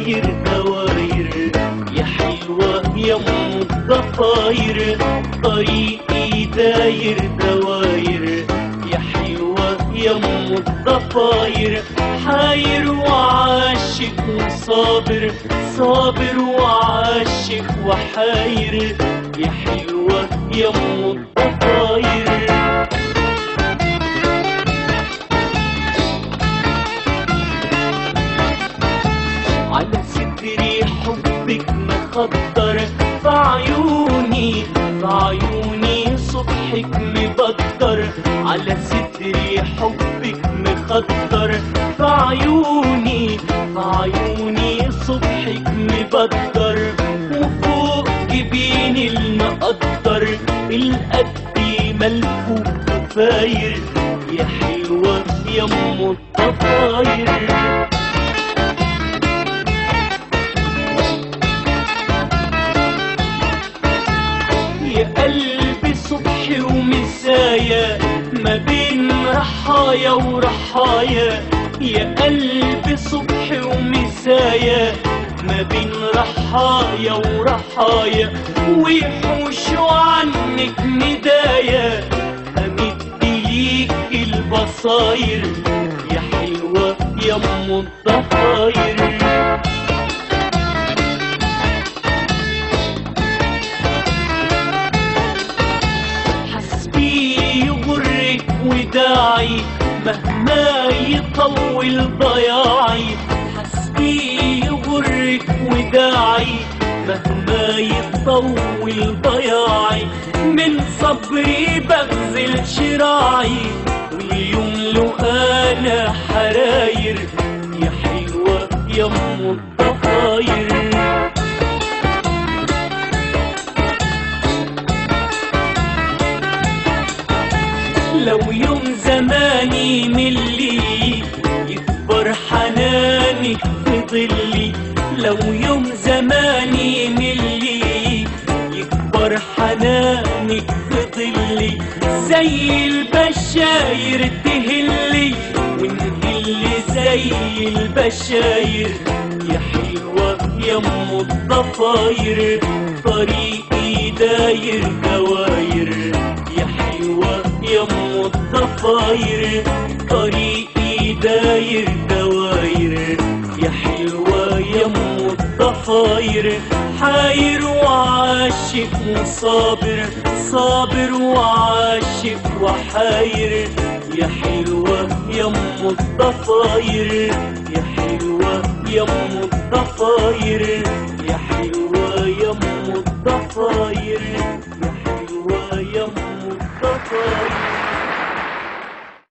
داير دواير يا حلوة يا ام الضفاير طريقي داير دواير يا حلوة يا ام الضفاير حاير وعاشق وصابر صابر وعاشق وحاير يا حلوة يا ام الضفاير على صدري حبك مخطر في عيوني في عيوني صبحك مبطر على صدري حبك مخطر في عيوني في عيوني صبحك مبطر وفوق جبيني المقدر القد ملفوف وفاير يا حلوة يا ام الضفاير يا قلبي صبحي ومسايا ما بين رحايا ورحايا يا قلبي صبحي ومسايا ما بين رحايا ورحايا ويحوشوا عنك ندايا امد ليك البصاير يا حلوة يا ام الضفاير حسبي يغرك وداعي مهما يطول ضياعي حسبي يغرك وداعي مهما يطول ضياعي من صبري بغزل شراعي واليوم له انا حراير يا حلوة يا ام الضفاير لو يوم زماني ملي يكبر حنانك في ظلي لو يوم زماني ملي يكبر حنانك في ظلي زي البشاير تهلي ونهل زي البشاير يا حلوة يا ام الضفاير طريقي داير دواير يا حلوة يا ام الضفاير طريقي داير دواير يا حلوة يا ام الضفاير حاير وعاشق وصابر صابر وعاشق وحاير يا حلوة يا ام الضفاير يا حلوة يا ام الضفاير يا حلوة يا ام الضفاير يا